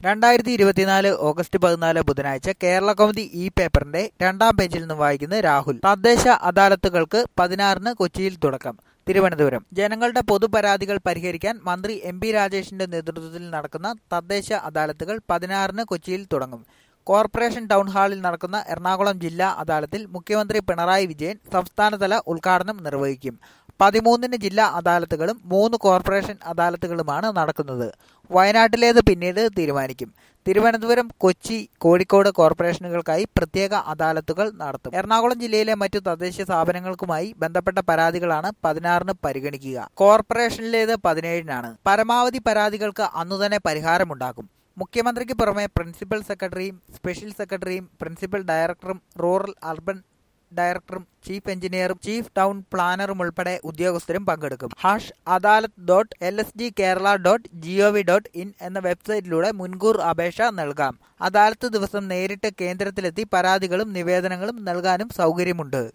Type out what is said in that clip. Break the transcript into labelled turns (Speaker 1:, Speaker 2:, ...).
Speaker 1: രണ്ടായിരത്തി ഇരുപത്തിനാല് ഓഗസ്റ്റ് പതിനാല് ബുധനാഴ്ച കേരള കൗമുദി ഇ പേപ്പറിന്റെ രണ്ടാം പേജിൽ നിന്ന് വായിക്കുന്നത് രാഹുൽ തദ്ദേശ അദാലത്തുകൾക്ക് പതിനാറിന് കൊച്ചിയിൽ തുടക്കം തിരുവനന്തപുരം ജനങ്ങളുടെ പൊതുപരാതികൾ പരിഹരിക്കാൻ മന്ത്രി എം പി രാജേഷിന്റെ നേതൃത്വത്തിൽ നടക്കുന്ന തദ്ദേശ അദാലത്തുകൾ പതിനാറിന് കൊച്ചിയിൽ തുടങ്ങും കോർപ്പറേഷൻ ടൗൺ ഹാളിൽ നടക്കുന്ന എറണാകുളം ജില്ലാ അദാലത്തിൽ മുഖ്യമന്ത്രി പിണറായി വിജയൻ സംസ്ഥാനതല ഉദ്ഘാടനം നിർവഹിക്കും പതിമൂന്നിന് ജില്ലാ അദാലത്തുകളും മൂന്ന് കോർപ്പറേഷൻ അദാലത്തുകളുമാണ് നടക്കുന്നത് വയനാട്ടിലേത് പിന്നീട് തീരുമാനിക്കും തിരുവനന്തപുരം കൊച്ചി കോഴിക്കോട് കോർപ്പറേഷനുകൾക്കായി പ്രത്യേക അദാലത്തുകൾ നടത്തും എറണാകുളം ജില്ലയിലെ മറ്റു തദ്ദേശ സ്ഥാപനങ്ങൾക്കുമായി ബന്ധപ്പെട്ട പരാതികളാണ് പതിനാറിന് പരിഗണിക്കുക കോർപ്പറേഷനിലേത് പതിനേഴിനാണ് പരമാവധി പരാതികൾക്ക് അന്നുതന്നെ പരിഹാരമുണ്ടാക്കും മുഖ്യമന്ത്രിക്ക് പുറമെ പ്രിൻസിപ്പൽ സെക്രട്ടറിയും സ്പെഷ്യൽ സെക്രട്ടറിയും പ്രിൻസിപ്പൽ ഡയറക്ടറും റൂറൽ അർബൻ ഡയറക്ടറും ചീഫ് എഞ്ചിനീയറും ചീഫ് ടൗൺ പ്ലാനറും ഉൾപ്പെടെ ഉദ്യോഗസ്ഥരും പങ്കെടുക്കും hash adalat dot L S D Kerala dot G O V dot in എന്ന വെബ്സൈറ്റിലൂടെ മുൻകൂർ അപേക്ഷ നൽകാം അദാലത്ത് ദിവസം നേരിട്ട് കേന്ദ്രത്തിലെത്തി പരാതികളും നിവേദനങ്ങളും നൽകാനും സൗകര്യമുണ്ട്